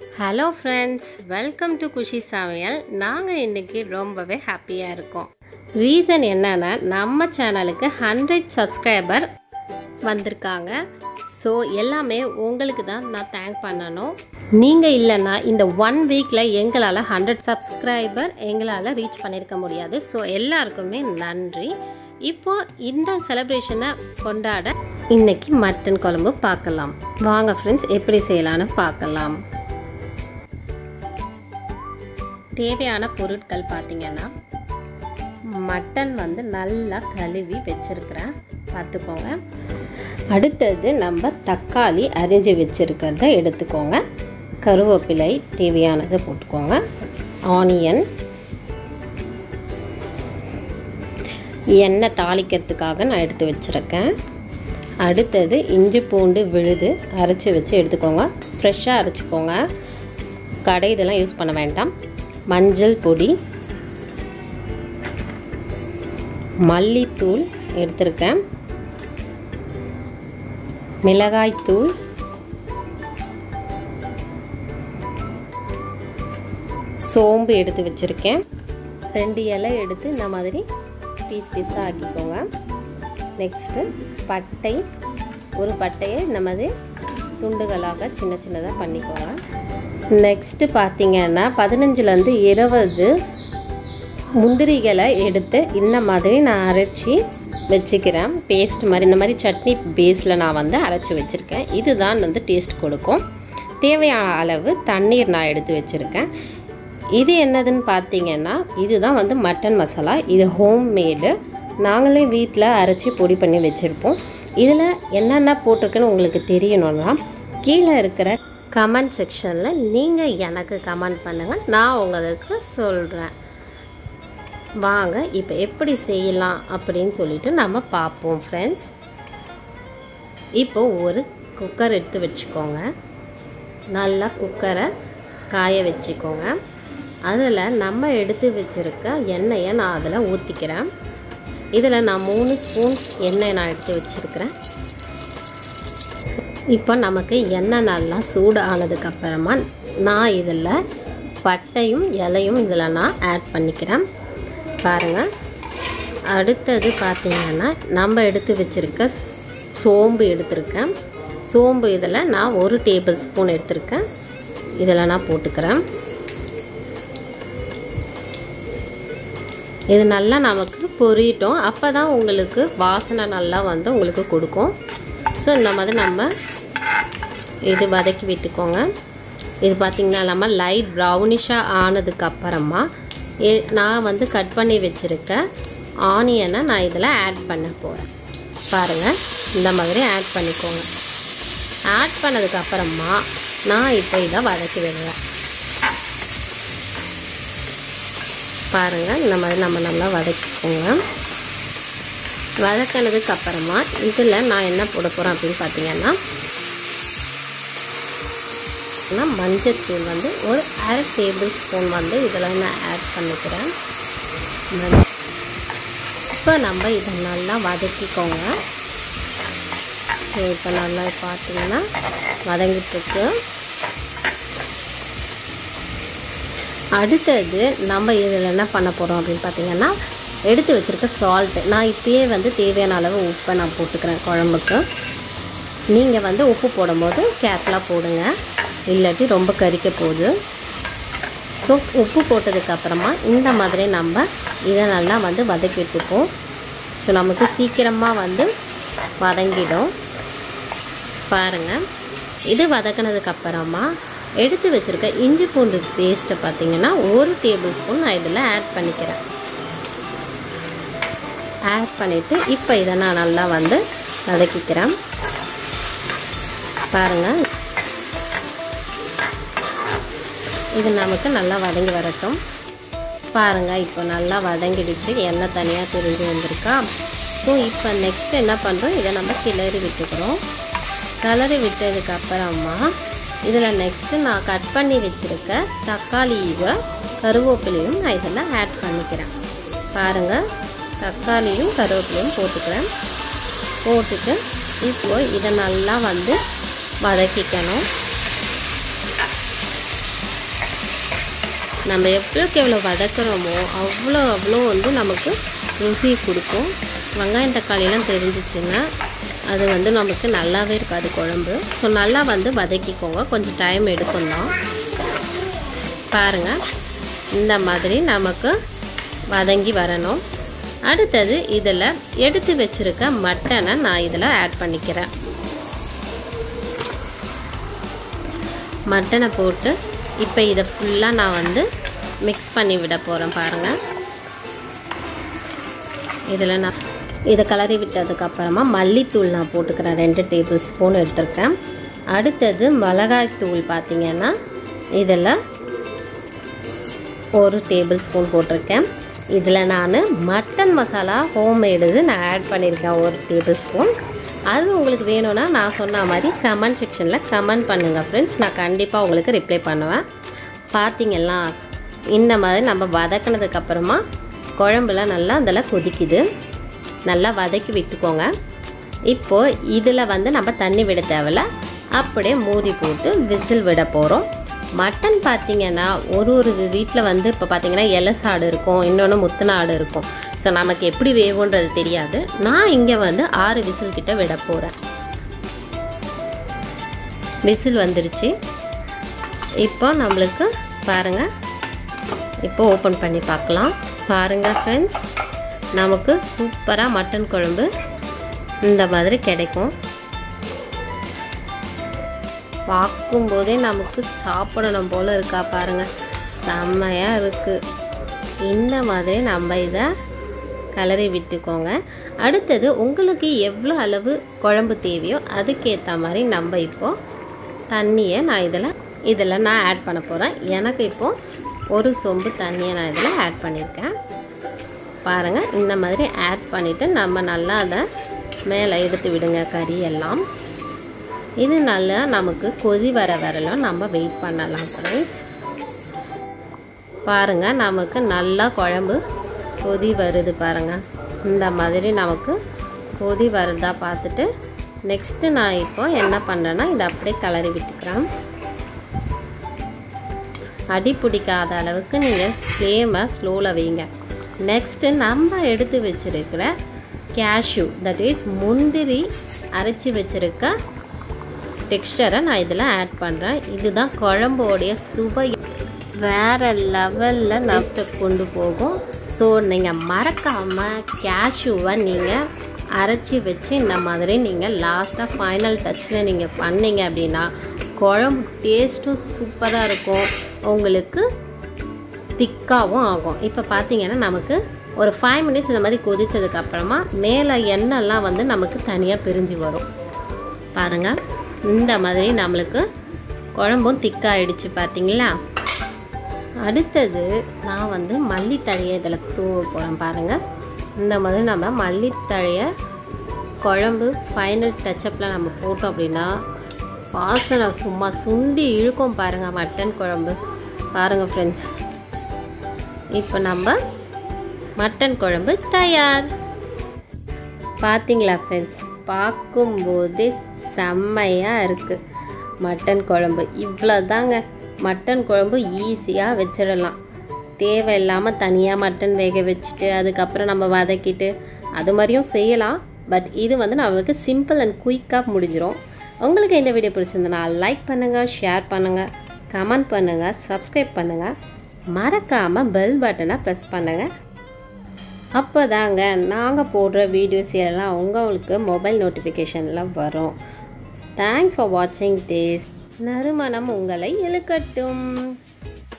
hello friends welcome to Kushi சமையல் நாங்கள் இன்றைக்கி ரொம்பவே ஹாப்பியாக இருக்கோம் ரீசன் என்னன்னா நம்ம சேனலுக்கு ஹண்ட்ரட் சப்ஸ்கிரைபர் வந்திருக்காங்க ஸோ எல்லாமே உங்களுக்கு தான் நான் தேங்க் பண்ணணும் நீங்கள் இல்லைன்னா இந்த ஒன் வீக்கில் எங்களால் ஹண்ட்ரட் சப்ஸ்கிரைபர் எங்களால் ரீச் பண்ணியிருக்க முடியாது ஸோ எல்லாருக்குமே நன்றி இப்போ இந்த செலிப்ரேஷனை கொண்டாட இன்னைக்கு மட்டன் குழம்பு பார்க்கலாம் வாங்க ஃப்ரெண்ட்ஸ் எப்படி செய்யலான்னு பார்க்கலாம் தேவையான பொருட்கள் பார்த்தீங்கன்னா மட்டன் வந்து நல்லா கழுவி வச்சுருக்கிறேன் பார்த்துக்கோங்க அடுத்தது நம்ம தக்காளி அரிஞ்சு வச்சுருக்கிறத எடுத்துக்கோங்க கருவேப்பிலை தேவையானதை போட்டுக்கோங்க ஆனியன் எண்ணெய் தாளிக்கிறதுக்காக நான் எடுத்து வச்சுருக்கேன் அடுத்தது இஞ்சி பூண்டு விழுது அரைச்சி வச்சு எடுத்துக்கோங்க ஃப்ரெஷ்ஷாக அரைச்சிக்கோங்க கடை இதெல்லாம் யூஸ் பண்ண வேண்டாம் மஞ்சள் பொடி மல்லித்தூள் எடுத்திருக்கேன் மிளகாய்த்தூள் சோம்பு எடுத்து வச்சுருக்கேன் ரெண்டு இலை எடுத்து இந்த மாதிரி பீஸ் பீஸாக ஆக்கிக்கோங்க நெக்ஸ்ட்டு பட்டை ஒரு பட்டையை இந்த மாதிரி துண்டுகளாக சின்ன சின்னதாக பண்ணிக்கோங்க நெக்ஸ்ட்டு பார்த்தீங்கன்னா பதினஞ்சுலேருந்து இருபது முந்திரிகளை எடுத்து இந்த மாதிரி நான் அரைச்சி வச்சுக்கிறேன் பேஸ்ட் மாதிரி இந்த மாதிரி சட்னி பேஸில் நான் வந்து அரைச்சி வச்சுருக்கேன் இதுதான் வந்து டேஸ்ட் கொடுக்கும் தேவையான அளவு தண்ணீர் நான் எடுத்து வச்சுருக்கேன் இது என்னதுன்னு பார்த்தீங்கன்னா இதுதான் வந்து மட்டன் மசாலா இது ஹோம் மேடு நாங்களே வீட்டில் அரைச்சி பொடி பண்ணி வச்சுருப்போம் இதில் என்னென்ன போட்டிருக்குன்னு உங்களுக்கு தெரியணும்னா கீழே இருக்கிற கமெண்ட் செக்ஷனில் நீங்கள் எனக்கு கமெண்ட் பண்ணுங்கள் நான் உங்களுக்கு சொல்கிறேன் வாங்க இப்போ எப்படி செய்யலாம் அப்படின்னு சொல்லிட்டு நம்ம பார்ப்போம் ஃப்ரெண்ட்ஸ் இப்போ ஒரு குக்கர் எடுத்து வச்சுக்கோங்க நல்லா குக்கரை காய வச்சுக்கோங்க அதில் நம்ம எடுத்து வச்சுருக்க எண்ணெயை நான் அதில் ஊற்றிக்கிறேன் இதில் நான் மூணு ஸ்பூன் எண்ணெய் நான் எடுத்து வச்சுருக்கிறேன் இப்போ நமக்கு எண்ணெய் நல்லா சூடு ஆனதுக்கப்புறமா நான் இதில் பட்டையும் இலையும் இதில் நான் ஆட் பண்ணிக்கிறேன் பாருங்கள் அடுத்தது பார்த்திங்கன்னா நம்ம எடுத்து வச்சுருக்க சோம்பு எடுத்திருக்கேன் சோம்பு இதில் நான் ஒரு டேபிள் ஸ்பூன் எடுத்திருக்கேன் இதில் நான் போட்டுக்கிறேன் இது நல்லா நமக்கு பொரியட்டும் அப்போ தான் உங்களுக்கு வாசனை நல்லா வந்து உங்களுக்கு கொடுக்கும் ஸோ இந்த மாதிரி நம்ம இது வதக்கி விட்டுக்கோங்க இது பார்த்திங்கன்னா இல்லாமல் லைட் ப்ரௌனிஷாக ஆனதுக்கப்புறமா ஏ நான் வந்து கட் பண்ணி வச்சுருக்க ஆனியனை நான் இதில் ஆட் பண்ண போகிறேன் பாருங்கள் இந்த மாதிரி ஆட் பண்ணிக்கோங்க ஆட் பண்ணதுக்கப்புறமா நான் இப்போ இதை வதக்கி விடுறேன் பாருங்கள் இந்த மாதிரி நம்ம நல்லா வதக்கிக்கோங்க வதக்கினதுக்கு அப்புறமா இதில் நான் என்ன போட போகிறேன் அப்படின்னு பார்த்தீங்கன்னா மஞ்சத்தூள் வந்து ஒரு அரை டேபிள் ஸ்பூன் வந்து இதில் நான் ஆட் பண்ணிக்கிறேன் இப்போ நம்ம இதை நல்லா வதக்கிக்கோங்க இப்போ நல்லா பார்த்தீங்கன்னா வதங்கிட்டுருக்கு அடுத்தது நம்ம இதில் என்ன பண்ண போகிறோம் அப்படின்னு பார்த்தீங்கன்னா எடுத்து வச்சுருக்க சால்ட்டு நான் இப்பயே வந்து தேவையான அளவு உப்பை நான் போட்டுக்கிறேன் குழம்புக்கு நீங்கள் வந்து உப்பு போடும்போது கேர்ஃபுல்லாக போடுங்க இல்லாட்டி ரொம்ப கறிக்க போகுது ஸோ உப்பு போட்டதுக்கப்புறமா இந்த மாதிரி நம்ம இதை நல்லா வந்து வதக்கி விட்டுப்போம் ஸோ நமக்கு சீக்கிரமாக வந்து வதங்கிடும் பாருங்கள் இது வதக்கினதுக்கப்புறமா எடுத்து வச்சுருக்க இஞ்சி பூண்டு பேஸ்ட்டை பார்த்தீங்கன்னா ஒரு டேபிள் ஸ்பூன் நான் இதில் ஆட் பண்ணிக்கிறேன் ஆட் பண்ணிவிட்டு இப்போ இதை நான் நல்லா வந்து வதக்கிக்கிறேன் பாருங்கள் இது நமக்கு நல்லா வதங்கி வரட்டும் பாருங்கள் இப்போ நல்லா வதங்கிடுச்சு எண்ணெய் தனியாக தெரிஞ்சு வந்திருக்கா ஸோ இப்போ நெக்ஸ்ட் என்ன பண்ணுறோம் இதை நம்ம கிளறி விட்டுக்கிறோம் கிளறி விட்டதுக்கு அப்புறமா இதில் நெக்ஸ்ட்டு நான் கட் பண்ணி வச்சுருக்க தக்காளியும் கருவேப்பிலையும் நான் இதில் ஆட் பண்ணிக்கிறேன் பாருங்கள் தக்காளியும் கருவேப்பிலையும் போட்டுக்கிறேன் போட்டுட்டு இப்போது இதை நல்லா வந்து வதக்கிக்கணும் நம்ம எவ்வளோக்கு எவ்வளோ வதக்குறோமோ அவ்வளோ அவ்வளோ வந்து நமக்கு ருசி கொடுக்கும் வெங்காயம் தக்காளிலாம் தெரிஞ்சிச்சுன்னா அது வந்து நமக்கு நல்லாவே இருக்காது குழம்பு ஸோ நல்லா வந்து வதக்கிக்கோங்க கொஞ்சம் டைம் எடுக்கும் தான் பாருங்கள் இந்த மாதிரி நமக்கு வதங்கி வரணும் அடுத்தது இதில் எடுத்து வச்சுருக்க மட்டனை நான் இதில் ஆட் பண்ணிக்கிறேன் மட்டனை போட்டு இப்போ இதை ஃபுல்லாக நான் வந்து மிக்ஸ் பண்ணி விட போகிறேன் பாருங்கள் இதில் நான் இதை கலரி விட்டதுக்கப்புறமா மல்லித்தூள் நான் போட்டுக்கிறேன் ரெண்டு டேபிள் ஸ்பூன் எடுத்திருக்கேன் அடுத்தது மிளகாய் தூள் பார்த்திங்கன்னா இதில் ஒரு டேபிள் ஸ்பூன் போட்டிருக்கேன் இதில் நான் மட்டன் மசாலா ஹோம்மேடு நான் ஆட் பண்ணியிருக்கேன் ஒரு டேபிள் ஸ்பூன் அது உங்களுக்கு வேணும்னா நான் சொன்ன மாதிரி கமெண்ட் செக்ஷனில் கமெண்ட் பண்ணுங்கள் ஃப்ரெண்ட்ஸ் நான் கண்டிப்பாக உங்களுக்கு ரிப்ளை பண்ணுவேன் பார்த்தீங்களா இந்த மாதிரி நம்ம வதக்கினதுக்கப்புறமா குழம்புல நல்லா அதில் கொதிக்குது நல்லா வதக்கி விட்டுக்கோங்க இப்போது இதில் வந்து நம்ம தண்ணி விட தேவையில்ல அப்படியே மூடி போட்டு விசில் விட போகிறோம் மட்டன் பார்த்தீங்கன்னா ஒரு ஒரு வீட்டில் வந்து இப்போ பார்த்தீங்கன்னா எலசாடு இருக்கும் இன்னொன்று முத்தின ஆடு இருக்கும் ஸோ நமக்கு எப்படி வேகுன்றது தெரியாது நான் இங்கே வந்து ஆறு விசில் கிட்ட விட போகிறேன் விசில் வந்துருச்சு இப்போ நம்மளுக்கு பாருங்கள் இப்போ ஓப்பன் பண்ணி பார்க்கலாம் பாருங்கள் ஃப்ரெண்ட்ஸ் நமக்கு சூப்பராக மட்டன் குழம்பு இந்த மாதிரி கிடைக்கும் பார்க்கும்போதே நமக்கு சாப்பிடணும் போல் இருக்கா பாருங்கள் செம்மையாக இருக்குது இந்த மாதிரி நம்ம இதை கலரி விட்டுக்கோங்க அடுத்தது உங்களுக்கு எவ்வளோ அளவு குழம்பு தேவையோ அதுக்கேற்ற மாதிரி நம்ம இப்போது தண்ணியை நான் இதில் இதில் நான் ஆட் பண்ண போகிறேன் எனக்கு இப்போது ஒரு சொம்பு தண்ணியை நான் இதில் ஆட் பண்ணியிருக்கேன் பாருங்கள் இந்த மாதிரி ஆட் பண்ணிவிட்டு நம்ம நல்லா அதை மேலே எடுத்து விடுங்க கறி எல்லாம் இது நல்லா நமக்கு கொதி வர வரலும் நம்ம வெயிட் பண்ணலாம் ஃப்ரெண்ட்ஸ் பாருங்கள் நமக்கு நல்லா குழம்பு கொதி வருது பாருங்கள் இந்த மாதிரி நமக்கு கொதி வருதா பார்த்துட்டு நெக்ஸ்ட்டு நான் இப்போ என்ன பண்ணுறேன்னா இதை அப்படியே கலரி விட்டுக்கிறேன் அடி பிடிக்காத அளவுக்கு நீங்கள் ஃப்ளேமை ஸ்லோவில் வைங்க நெக்ஸ்ட்டு நம்ம எடுத்து வச்சுருக்கிற கேஷ்யூ தட் இஸ் முந்திரி அரைச்சி வச்சுருக்க டெக்ஸ்டரை நான் இதில் ஆட் பண்ணுறேன் இதுதான் குழம்போடைய சுவை வேறு லெவலில் நஷ்ட கொண்டு போகும் ஸோ நீங்கள் மறக்காமல் கேஷ்யூவை நீங்கள் அரைச்சி வச்சு இந்த மாதிரி நீங்கள் லாஸ்ட்டாக ஃபைனல் டச்சில் நீங்கள் பண்ணீங்க அப்படின்னா குழம்பு டேஸ்ட்டும் சூப்பராக இருக்கும் உங்களுக்கு திக்காகவும் ஆகும் இப்போ பார்த்தீங்கன்னா நமக்கு ஒரு ஃபைவ் மினிட்ஸ் இந்த மாதிரி கொதிச்சதுக்கப்புறமா மேலே எண்ணெய்லாம் வந்து நமக்கு தனியாக பிரிஞ்சு வரும் பாருங்கள் இந்த மாதிரி நம்மளுக்கு குழம்பும் திக்காயிடுச்சு பார்த்தீங்களா அடுத்தது நான் வந்து மல்லித்தழையை இதில் தூவ போகிறேன் பாருங்கள் இந்த மாதிரி நம்ம மல்லித்தழையை குழம்பு ஃபைனல் டச்சப்பில் நம்ம போட்டோம் அப்படின்னா வாசனை சும்மா சுண்டி இழுக்கும் பாருங்கள் மட்டன் குழம்பு பாருங்கள் ஃப்ரெண்ட்ஸ் இப்போ நம்ம மட்டன் குழம்பு தயார் பார்த்தீங்களா ஃப்ரெண்ட்ஸ் பார்க்கும்போதே செம்மையாக இருக்குது மட்டன் குழம்பு இவ்வளோ தாங்க மட்டன் குழம்பு ஈஸியாக வச்சிடலாம் தேவையில்லாமல் தனியாக மட்டன் வேக வச்சுட்டு அதுக்கப்புறம் நம்ம வதக்கிட்டு அது மாதிரியும் செய்யலாம் பட் இது வந்து நமக்கு சிம்பிள் அண்ட் குயிக்காக முடிஞ்சிடும் உங்களுக்கு இந்த வீடியோ பிடிச்சிருந்தனா லைக் பண்ணுங்கள் ஷேர் பண்ணுங்கள் கமெண்ட் பண்ணுங்கள் சப்ஸ்கிரைப் பண்ணுங்கள் மறக்காமல் பெல் பட்டனை ப்ரெஸ் பண்ணுங்கள் அப்போ தாங்க நாங்கள் போடுற வீடியோஸ் எல்லாம் உங்களுக்கு மொபைல் நோட்டிஃபிகேஷனில் வரும் தேங்க்ஸ் ஃபார் வாட்சிங் திஸ் நறுமணம் உங்களை இழுக்கட்டும்